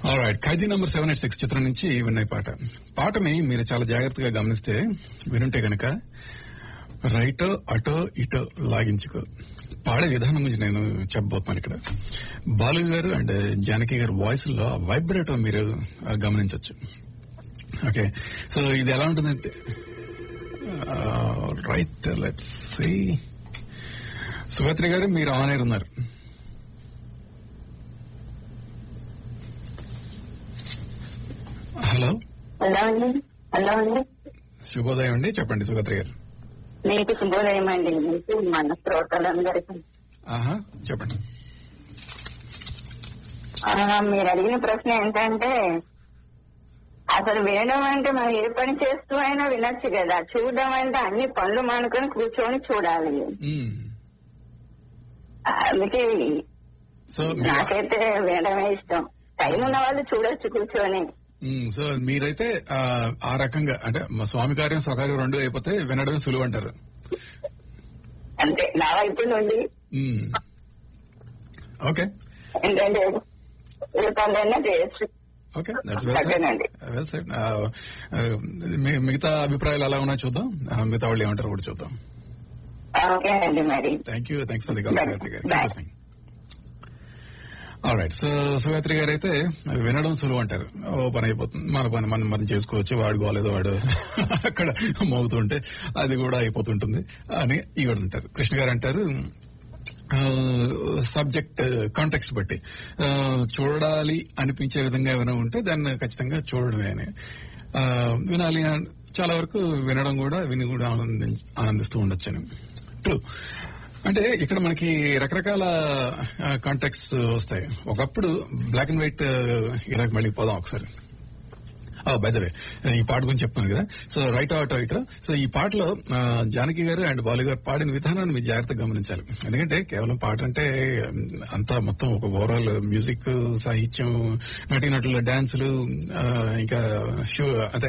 Right Khaidi number seven eight six చిత్రం నుంచి విన్నాయి పాట పాటని మీరు చాలా జాగ్రత్తగా గమనిస్తే వినుంటే గనక రైటో అటో ఇటో లాగించుకో పాడే విధానం గురించి నేను చెప్పబోతున్నాను ఇక్కడ బాలు గారు అండ్ జానకి గారు వాయిస్ లో వైబ్రేటో మీరు ఆ, గమనించొచ్చు ఓకే సో ఇది ఎలా ఉంటుందంటే రైట్ లెట్స్ సుగత్రి గారు మీరు ఆన్ ఎయిర్ ఉన్నారు హలో హలో అండి హలో అండి శుభోదయం అండి చెప్పండి సుగత్రి గారు మీకు శుభోదయం అండి మీకు మన శ్రోతలందరికీ ఆహా చెప్పండి ఆ, మీరు అడిగిన ప్రశ్న ఏంటంటే అసలు వినడం అంటే మనం ఏ పని చేస్తూ అయినా వినొచ్చు కదా చూడడం అంటే అన్ని పనులు మానుకొని కూర్చొని చూడాలి మ్మ్. అందుకే సో మీరు నాకైతే వినడమే ఇష్టం టైం ఉన్న వాళ్ళు చూడొచ్చు కూర్చొని మ్మ్. సో మీరైతే ఆ, ఆ రకంగా అంటే మా స్వామి కార్యం స్వకార్యం రెండు అయిపోతే వినడమే సులువు అంటారు అంతే నా వైపు నుండి మ్మ్. ఓకే ఏంటంటే ఏ పనులైనా చేయొచ్చు ఓకే దట్స్ వెల్ అదేనండి. వెల్ సెట్ మిగతా అభిప్రాయాలు ఎలా ఉన్నాయో చూద్దాం ఆ, మిగతా వాళ్ళు ఏమంటారు కూడా చూద్దాం ఓకే అండి మరి thank you thanks for the call Bye. Sugatri గారు Bye. All right so Sugatri గారు అయితే వినడం సులువు అంటారు ఓ పని అయిపోతుంది మన పని మనం మనం చేసుకోవచ్చు వాడు గోలేదో వాడు అక్కడ మోగుతుంటే అది కూడా అయిపోతుంటుంది అని ఈవిడ అంటారు కృష్ణ గారు అంటారు సబ్జెక్ట్ కాంటెక్స్ట్ బట్టి ఆ, చూడాలి అనిపించే విధంగా ఏమైనా ఉంటే దాన్ని ఖచ్చితంగా చూడడమే అని ఆ, వినాలి అన్- చాలా వరకు వినడం కూడా విని కూడా ఆనంది ఆనందిస్తూ ఉండొచ్చని ట్రూ అంటే ఇక్కడ మనకి రకరకాల కాంటాక్ట్స్ వస్తాయి ఒకప్పుడు బ్లాక్ అండ్ వైట్ ఇరాక్ మళ్ళీ పోదాం ఒకసారి బై ద వే ఈ పాట గురించి చెప్తాను కదా సో రైట్ ఆటో ఇటో సో ఈ పాటలో ఆ, జానకి గారు అండ్ బాలు గారు పాడిన విధానాన్ని మీరు జాగ్రత్తగా గమనించాలి ఎందుకంటే కేవలం పాట అంటే ఉమ్, అంతా మొత్తం ఒక ఓవరాల్ మ్యూజిక్ సాహిత్యం నటీనటుల డాన్సులు ఆ, ఇంకా షో అదే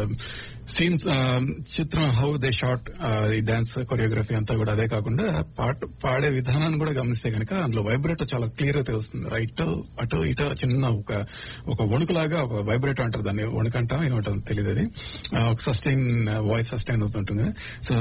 సీన్స్ చిత్రం హౌ దే షార్ట్ ఈ డాన్స్ కొరియోగ్రఫీ అంతా కూడా అదే కాకుండా పాట పాడే విధానాన్ని కూడా గమనిస్తే కనుక అందులో వైబ్రేట్ చాలా క్లియర్ గా తెలుస్తుంది రైట్ అటు ఇటు చిన్న ఒక ఒక వణుకులాగా ఒక వైబ్రేట్ అంటారు దాన్ని వణుకంటాం ఏమంటాం తెలియదు అది ఆ, ఒక సస్టైన్ వాయిస్ సస్టైన్ అవుతుంటుంది సో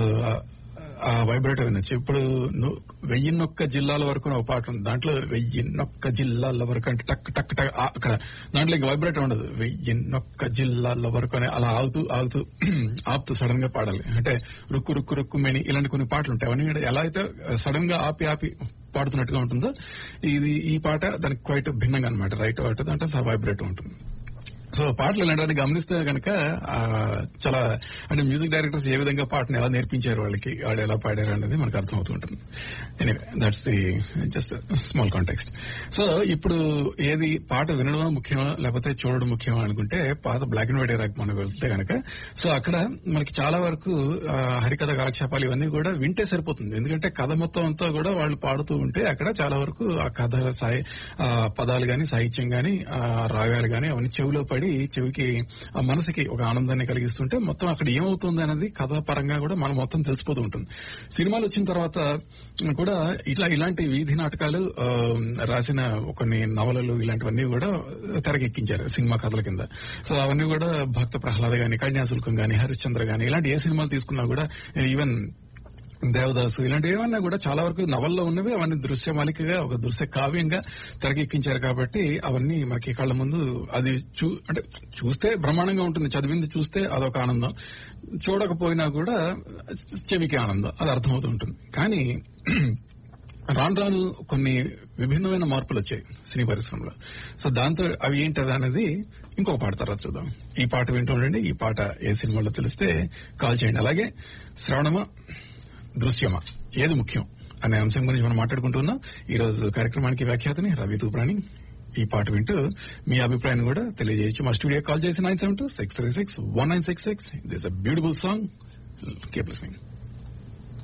ఆ వైబ్రేట్ వినొచ్చు ఇప్పుడు ను- వెయ్యిన్నొక్క జిల్లాల వరకు ఒక పాట ఉంది దాంట్లో వెయ్యిన్నొక్క జిల్లాల వరకు అంటే టక్ టక్ టక్ ఆ అక్కడ దాంట్లో ఇంక వైబ్రేట్ ఉండదు వెయ్యిన్నొక్క జిల్లాల వరకు అని అలా ఆగుతూ ఆగుతూ ఆపుతూ సడన్ గా పాడాలి అంటే రుక్కు రుక్కు రుక్కు మేని ఇలాంటి కొన్ని పాటలు ఉంటాయి అవన్నీ కూడా ఎలా అయితే సడన్ గా ఆపి ఆపి పాడుతున్నట్టుగా ఉంటుందో ఇది ఈ పాట దానికి క్వైట్ భిన్నంగా అనమాట రైట్ అటు అంటే వైబ్రేట్ ఉంటుంది సో పాటలు ఇలాంటివన్నీ గమనిస్తే కనుక ఆ, చాలా అంటే మ్యూజిక్ డైరెక్టర్స్ ఏ విధంగా పాటను ఎలా నేర్పించారు వాళ్ళకి వాళ్ళు ఎలా పాడారు అనేది మనకు అర్థమవుతూ ఉంటుంది anyway that's the just small context so ఇప్పుడు ఏది పాట వినడం ముఖ్యమా లేకపోతే చూడడం ముఖ్యమా అనుకుంటే పాత బ్లాక్ అండ్ వైట్ ఎరాక్ మనం వెళ్తే కనుక సో అక్కడ మనకి చాలా వరకు ఆ, హరికథ కాలక్షేపాలు ఇవన్నీ కూడా వింటే సరిపోతుంది ఎందుకంటే కథ మొత్తం అంతా కూడా వాళ్ళు పాడుతూ ఉంటే అక్కడ చాలా వరకు ఆ కథ సాయి ఆ, పదాలు గాని సాహిత్యం గాని ఆ, రాగాలు గాని అవన్నీ చెవిలో పడి చెవికి ఆ మనసుకి ఒక ఆనందాన్ని కలిగిస్తుంటే మొత్తం అక్కడ ఏమవుతుంది అనేది కథాపరంగా కూడా మనం మొత్తం తెలిసిపోతూ ఉంటుంది సినిమాలు వచ్చిన తర్వాత కూడా ఇట్లా ఇలాంటి వీధి నాటకాలు ఆ, రాసిన కొన్ని నవలలు ఇలాంటివన్నీ కూడా తెరకెక్కించారు సినిమా కథల కింద సో అవన్నీ కూడా భక్త ప్రహ్లాద గాని కన్యాశుల్కం గాని హరిశ్చంద్ర గాని ఇలాంటి ఏ సినిమాలు తీసుకున్నా కూడా ఈవెన్ దేవదాసు ఇలాంటి ఏమన్నా కూడా చాలా వరకు నవల్లో ఉన్నవి అవన్నీ దృశ్యమాలికగా ఒక దృశ్య కావ్యంగా తెరకెక్కించారు కాబట్టి అవన్నీ మనకి కళ్ళ ముందు అది చూ అంటే చూస్తే బ్రహ్మాండంగా ఉంటుంది చదివింది చూస్తే అదొక ఆనందం చూడకపోయినా కూడా చెవికి ఆనందం అది అర్థమవుతూ ఉంటుంది కానీ రాను రాను కొన్ని విభిన్నమైన మార్పులు వచ్చాయి సినీ పరిశ్రమలో సో దాంతో అవి ఏంటది అనేది ఇంకొక పాట తర్వాత చూద్దాం ఈ పాట వింటూ ఉండండి ఈ పాట ఏ సినిమాలో తెలిస్తే కాల్ చేయండి అలాగే శ్రవణమా దృశ్యమా ఏది ముఖ్యం అనే అంశం గురించి మనం మాట్లాడుకుంటున్నాం ఈ రోజు కార్యక్రమానికి వ్యాఖ్యాతని రవి తూప్రాణి ఈ పాట వింటూ మీ అభిప్రాయాన్ని కూడా తెలియజేయచ్చు మా స్టూడియో కాల్ చేసి nine seven two six three six one nine six six this a beautiful song keep listening